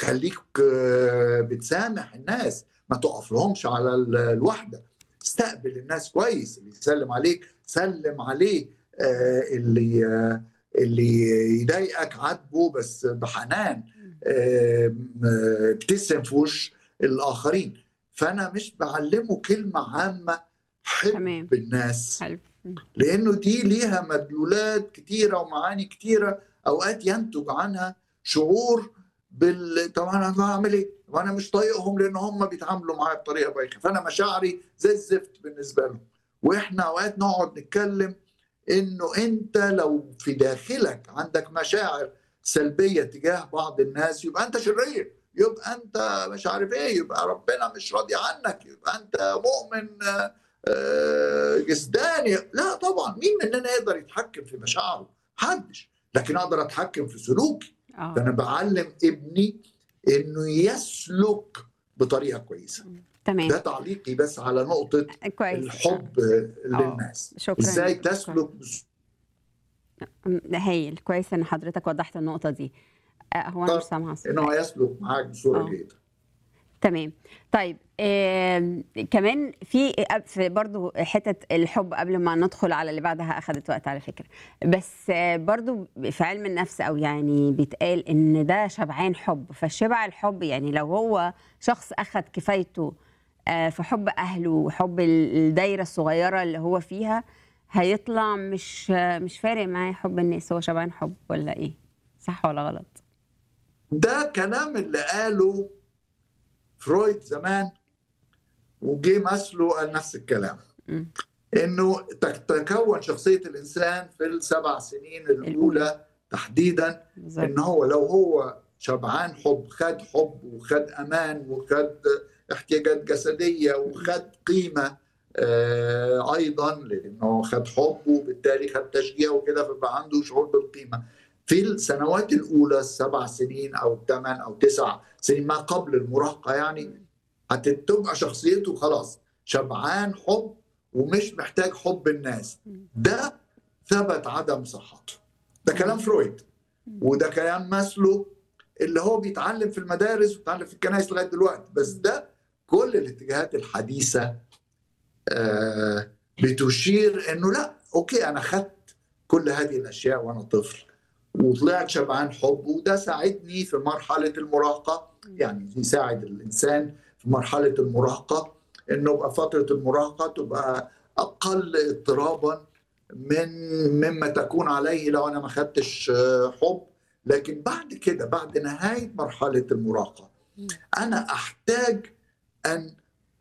خليك آه، بتسامح الناس ما تقف لهمش على ال- الوحده استقبل الناس كويس اللي يسلم عليك سلم عليه آه، اللي آه، اللي يضايقك عاتبه بس بحنان آه، م- ابتسم في وش الاخرين فانا مش بعلمه كلمه عامه تمام. حب الناس حلو مم. لانه دي ليها مدلولات كتيره ومعاني كتيره اوقات ينتج عنها شعور بال طب انا هعمل ايه؟ وانا مش طايقهم لان هم بيتعاملوا معايا بطريقه بايخه فانا مشاعري زي الزفت بالنسبه لهم واحنا اوقات نقعد نتكلم انه انت لو في داخلك عندك مشاعر سلبيه تجاه بعض الناس يبقى انت شرير يبقى انت مش عارف ايه يبقى ربنا مش راضي عنك يبقى انت مؤمن آه، آه، جسداني لا طبعا مين مننا يقدر يتحكم في مشاعره محدش لكن اقدر اتحكم في سلوكي اه فانا بعلم ابني انه يسلك بطريقه كويسه تمام ده تعليقي بس على نقطه كويس الحب للناس شكرا ازاي شكراً. تسلك بس- م- هايل كويس ان حضرتك وضحت النقطه دي آه، هو انا طب، مش سامعه الصوت. انه يسلك معاك بصوره آه. جيده تمام طيب آم، كمان في في برضو حتة الحب قبل ما ندخل على اللي بعدها أخذت وقت على فكرة بس آه، برضو في علم النفس أو يعني بيتقال إن ده شبعان حب فالشبع الحب يعني لو هو شخص أخذ كفايته آه، في حب أهله وحب ال- الدايرة الصغيرة اللي هو فيها هيطلع مش آه، مش فارق معاه حب الناس هو شبعان حب ولا إيه صح ولا غلط ده كلام اللي قاله فرويد زمان وجي ماسلو قال نفس الكلام مم. انه تتكون شخصيه الانسان في السبع سنين الاولى تحديدا بالظبط ان هو لو هو شبعان حب خد حب وخد امان وخد احتياجات جسديه وخد قيمه آه، ايضا لانه خد حب وبالتالي خد تشجيع وكده فبقى عنده شعور بالقيمه في السنوات الاولى السبع سنين او ثمان او تسع سنين ما قبل المراهقه يعني هتبقى شخصيته خلاص شبعان حب ومش محتاج حب الناس ده ثبت عدم صحته ده كلام فرويد وده كلام ماسلو اللي هو بيتعلم في المدارس وبيتعلم في الكنائس لغايه دلوقتي بس ده كل الاتجاهات الحديثه آه، بتشير انه لا اوكي انا خدت كل هذه الاشياء وانا طفل وطلعت شبعان حب وده ساعدني في مرحله المراهقه يعني يساعد الانسان في مرحله المراهقه انه يبقى فتره المراهقه تبقى اقل اضطرابا من مما تكون عليه لو انا ما خدتش آه، حب لكن بعد كده بعد نهايه مرحله المراهقه انا احتاج ان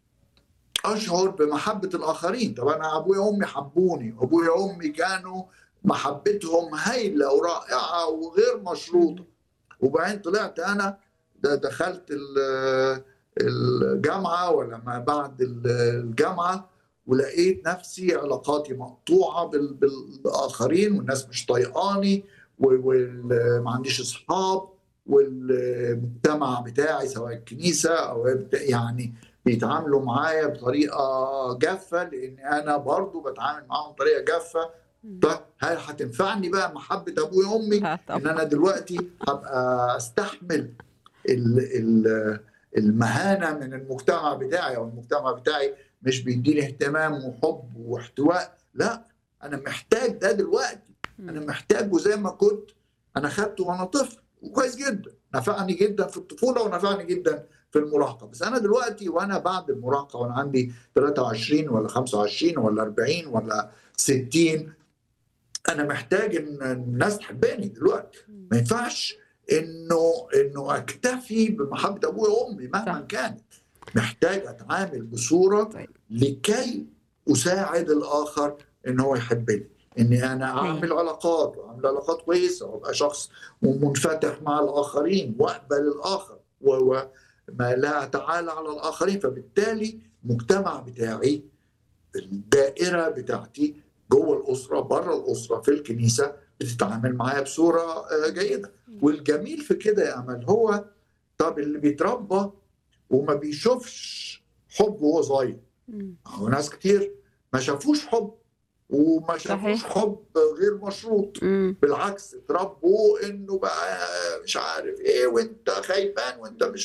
اشعر بمحبه الاخرين طب انا ابويا وامي حبوني ابويا وامي كانوا محبتهم هايله ورائعه وغير مشروطه وبعدين طلعت انا ده دخلت ال- الجامعه ولا ما بعد ال- الجامعه ولقيت نفسي علاقاتي مقطوعه بال- بالاخرين والناس مش طايقاني وما عنديش اصحاب والمجتمع بتاعي سواء الكنيسه او بت- يعني بيتعاملوا معايا بطريقه جافه لان انا برضو بتعامل معاهم بطريقه جافه طب هل هتنفعني بقى محبه ابويا وامي آه، ان طبعا انا دلوقتي هبقى استحمل ال ال المهانه من المجتمع بتاعي او المجتمع بتاعي مش بيديني اهتمام وحب واحتواء لا انا محتاج ده دلوقتي انا محتاجه زي ما كنت انا خدته وانا طفل وكويس جدا نفعني جدا في الطفوله ونفعني جدا في المراهقه بس انا دلوقتي وانا بعد المراهقه وانا عندي 23 ولا 25 ولا 40 ولا 60 انا محتاج ان الناس تحبني دلوقتي ما ينفعش انه انه اكتفي بمحبه ابويا وامي مهما صح. كانت محتاج اتعامل بصوره طيب. لكي اساعد الاخر ان هو يحبني اني انا اعمل علاقات واعمل علاقات كويسه وابقى شخص منفتح مع الاخرين واقبل الاخر و- وما لا اتعالى على الاخرين فبالتالي المجتمع بتاعي الدائره بتاعتي جوه الاسره بره الاسره في الكنيسه بتتعامل معايا بصوره آه، جيده والجميل في كده يا امل هو طب اللي بيتربى وما بيشوفش حب وهو صغير مم. هو ناس كتير ما شافوش حب وما شافوش صحيح. حب غير مشروط مم. بالعكس اتربوا انه بقى مش عارف ايه وانت خايبان وانت مش